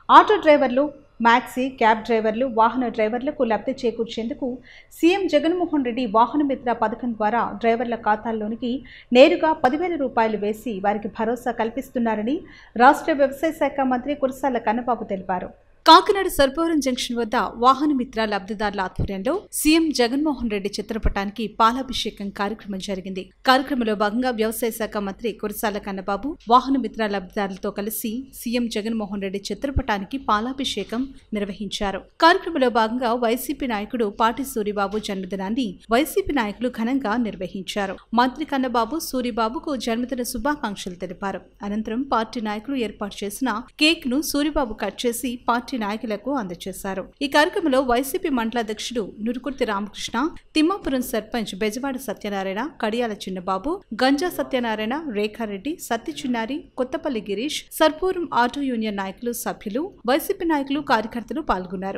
auto డ్రైవర్లు maxi cab డ్రైవర్లు వాహన డ్రైవర్లకు లబ్ధి చేకూర్చేందుకు సీఎం జగన్మోహన్ రెడ్డి వాహన మిత్ర పథకం ద్వారా డ్రైవర్ల ఖాతాల్లోనికి నేరుగా పదివేల రూపాయలు వేసి వారికి భరోసా కల్పిస్తున్నారని రాష్ట్ర వ్యవసాయ శాఖ మంత్రి కురసాల కన్నబాబు తెలిపారు కాకినాడ సర్పవరం జంక్షన్ వద్ద వాహన మిత్ర లబ్ధిదారుల ఆధ్వర్యంలో సీఎం జగన్మోహన్ రెడ్డి చిత్రపటానికి పాలాభిషేకం కార్యక్రమం జరిగింది కార్యక్రమంలో భాగంగా వ్యవసాయ శాఖ మంత్రి కురసాల కన్నబాబు వాహన మిత్ర లబ్ధిదారులతో కలిసి సీఎం జగన్మోహన్ రెడ్డి చిత్రపటానికి పాలాభిషేకం నిర్వహించారు కార్యక్రమంలో భాగంగా వైసీపీ నాయకుడు పాటి సూరిబాబు జన్మదినాన్ని వైసీపీ నాయకులు ఘనంగా నిర్వహించారు మంత్రి కన్నబాబు సూరిబాబుకు జన్మదిన శుభాకాంక్షలు తెలిపారు అనంతరం పార్టీ నాయకులు ఏర్పాటు చేసిన కేక్ ను సూరిబాబు కట్ చేసి పార్టీ నాయకులకు అందజేశారు ఈ కార్యక్రమంలో వైసీపీ మండలాధ్యక్షుడు నురుకుర్తి రామకృష్ణ తిమ్మాపురం సర్పంచ్ బెజవాడ సత్యనారాయణ కడియాల చిన్నబాబు గంజా సత్యనారాయణ రేఖారెడ్డి సత్య చిన్నారి కొత్తపల్లి గిరీష్ సర్పూరం ఆటో యూనియన్ నాయకులు సభ్యులు వైసీపీ నాయకులు కార్యకర్తలు పాల్గొన్నారు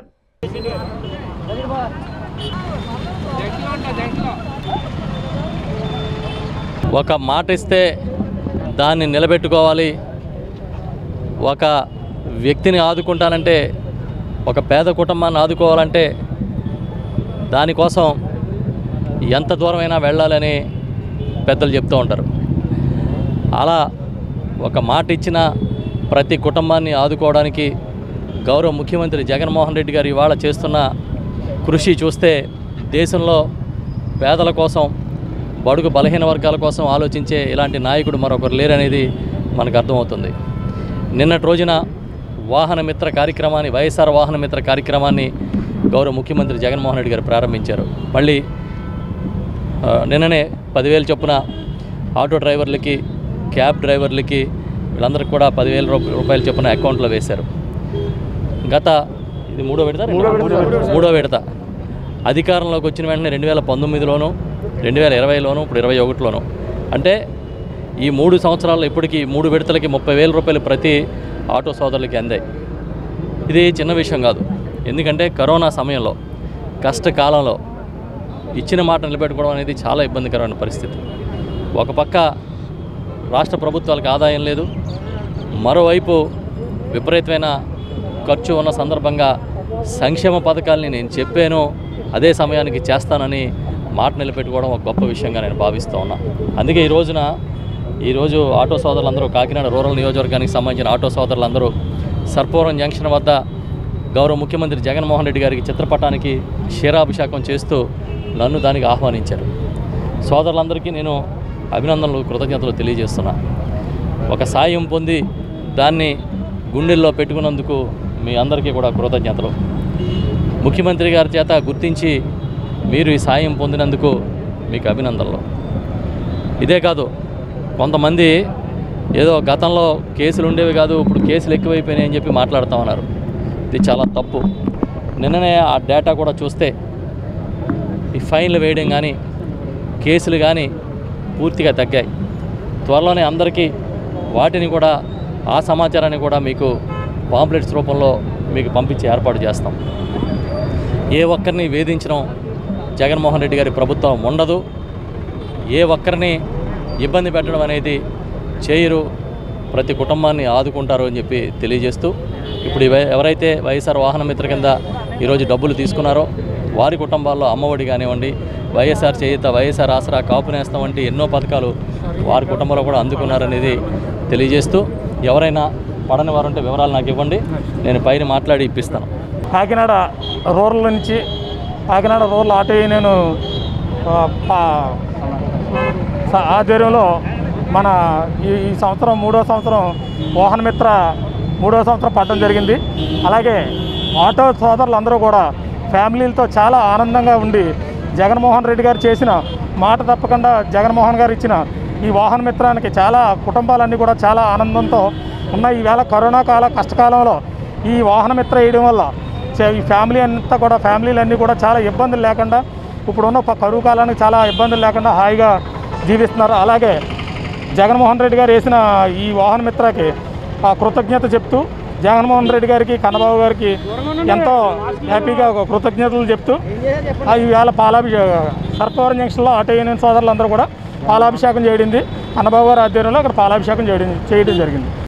ఒక మాట ఇస్తే దాన్ని నిలబెట్టుకోవాలి ఒక వ్యక్తిని ఆదుకుంటానంటే ఒక పేద కుటుంబాన్ని ఆదుకోవాలంటే దానికోసం ఎంత దూరమైనా వెళ్ళాలని పెద్దలు చెప్తూ ఉంటారు అలా ఒక మాట ఇచ్చిన ప్రతి కుటుంబాన్ని ఆదుకోవడానికి గౌరవ ముఖ్యమంత్రి జగన్మోహన్ రెడ్డి గారు ఇవాళ చేస్తున్న కృషి చూస్తే దేశంలో పేదల కోసం బడుగు బలహీన వర్గాల కోసం ఆలోచించే ఇలాంటి నాయకుడు మరొకరు లేరనేది మనకు అర్థమవుతుంది నిన్నటి రోజున వాహన మిత్ర కార్యక్రమాన్ని వైఎస్ఆర్ వాహన మిత్ర కార్యక్రమాన్ని గౌరవ ముఖ్యమంత్రి జగన్మోహన్ రెడ్డి గారు ప్రారంభించారు మళ్ళీ ఆ, నిన్ననే పదివేలు చొప్పున ఆటో డ్రైవర్లకి క్యాబ్ డ్రైవర్లకి వీళ్ళందరికీ కూడా పదివేల రూప- రూపాయల చొప్పున అకౌంట్లో వేశారు గత ఇది మూడో విడత రెండో- మూడో విడత అధికారంలోకి వచ్చిన వెంటనే రెండు వేల పంతొమ్మిదిలోను రెండు వేల ఇరవైలోను ఇప్పుడు ఇరవై ఒకటిలోను అంటే ఈ మూడు సంవత్సరాల్లో ఇప్పటికీ మూడు విడతలకి ముప్పై వేల రూపాయలు ప్రతి ఆటో సోదరులకి అందాయి ఇది చిన్న విషయం కాదు ఎందుకంటే కరోనా సమయంలో కష్టకాలంలో ఇచ్చిన మాట నిలబెట్టుకోవడం అనేది చాలా ఇబ్బందికరమైన పరిస్థితి ఒక పక్క రాష్ట్ర ప్రభుత్వాలకు ఆదాయం లేదు మరోవైపు విపరీతమైన ఖర్చు ఉన్న సందర్భంగా సంక్షేమ పథకాల్ని నేను చెప్పాను అదే సమయానికి చేస్తానని మాట నిలబెట్టుకోవడం ఒక గొప్ప విషయంగా నేను భావిస్తూ ఉన్నా అందుకే ఈ రోజున ఈరోజు ఆటో సోదరులందరూ కాకినాడ రూరల్ నియోజకవర్గానికి సంబంధించిన ఆటో సోదరులందరూ సర్పవరం జంక్షన్ వద్ద గౌరవ ముఖ్యమంత్రి జగన్మోహన్ రెడ్డి గారికి చిత్రపటానికి క్షీరాభిషేకం చేస్తూ నన్ను దానికి ఆహ్వానించారు సోదరులందరికీ నేను అభినందనలు కృతజ్ఞతలు తెలియజేస్తున్నా ఒక సాయం పొంది దాన్ని గుండెల్లో పెట్టుకున్నందుకు మీ అందరికీ కూడా కృతజ్ఞతలు ముఖ్యమంత్రి గారి చేత గుర్తించి మీరు ఈ సాయం పొందినందుకు మీకు అభినందనలు ఇదే కాదు కొంతమంది ఏదో గతంలో కేసులు ఉండేవి కాదు ఇప్పుడు కేసులు ఎక్కువైపోయినాయి అని చెప్పి మాట్లాడుతూ ఉన్నారు ఇది చాలా తప్పు నిన్ననే ఆ డేటా కూడా చూస్తే ఈ ఫైన్లు వేయడం కానీ కేసులు కానీ పూర్తిగా తగ్గాయి త్వరలోనే అందరికీ వాటిని కూడా ఆ సమాచారాన్ని కూడా మీకు పాంప్లెట్స్ రూపంలో మీకు పంపించి ఏర్పాటు చేస్తాం ఏ ఒక్కరిని వేధించడం జగన్మోహన్ రెడ్డి గారి ప్రభుత్వం ఉండదు ఏ ఒక్కరిని ఇబ్బంది పెట్టడం అనేది చేయరు ప్రతి కుటుంబాన్ని ఆదుకుంటారు అని చెప్పి తెలియజేస్తూ ఇప్పుడు ఇవ- ఎవరైతే వైఎస్ఆర్ వాహన మిత్ర కింద ఈరోజు డబ్బులు తీసుకున్నారో వారి కుటుంబాల్లో అమ్మఒడి కానివ్వండి వైఎస్ఆర్ చేయుత వైఎస్ఆర్ ఆసరా కాపు నేస్తం వంటి ఎన్నో పథకాలు వారి కుటుంబంలో కూడా అందుకున్నారనేది తెలియజేస్తూ ఎవరైనా పడని వారు ఉంటే వివరాలు నాకు ఇవ్వండి నేను పైన మాట్లాడి ఇప్పిస్తాను కాకినాడ రూరల్ నుంచి కాకినాడ రూరల్ ఆటో యూనియన్ ఆ, పా- స- ఆధ్వర్యంలో మన ఈ ఈ సంవత్సరం మూడో సంవత్సరం వాహన మిత్ర మూడో సంవత్సరం పడడం జరిగింది అలాగే ఆటో సోదరులందరూ కూడా ఫ్యామిలీలతో చాలా ఆనందంగా ఉండి జగన్మోహన్ రెడ్డి గారు చేసిన మాట తప్పకుండా జగన్మోహన్ గారు ఇచ్చిన ఈ వాహన మిత్రానికి చాలా కుటుంబాలన్నీ కూడా చాలా ఆనందంతో ఉన్నాయి ఈవేళ కరోనా కాల కష్టకాలంలో ఈ వాహన మిత్ర వేయడం వల్ల చే- ఈ ఫ్యామిలీ అంతా కూడా ఫ్యామిలీలు అన్నీ కూడా చాలా ఇబ్బందులు లేకుండా ఇప్పుడున్న ప- కరువు కాలానికి చాలా ఇబ్బందులు లేకుండా హాయిగా జీవిస్తున్నారు అలాగే జగన్మోహన్ రెడ్డి గారు వేసిన ఈ వాహన మిత్రకి ఆ కృతజ్ఞత చెప్తూ జగన్మోహన్ రెడ్డి గారికి కన్నబాబు గారికి ఎంతో హ్యాపీగా ఒక కృతజ్ఞతలు చెప్తూ ఆ ఈవేళ పాలాభిషే సర్పవరం జంక్షన్లో ఆటో యూనియన్ సోదరులందరూ కూడా పాలాభిషేకం చేయడింది కన్నబాబు గారి ఆధ్వర్యంలో అక్కడ పాలాభిషేకం చేయడం చేయడం జరిగింది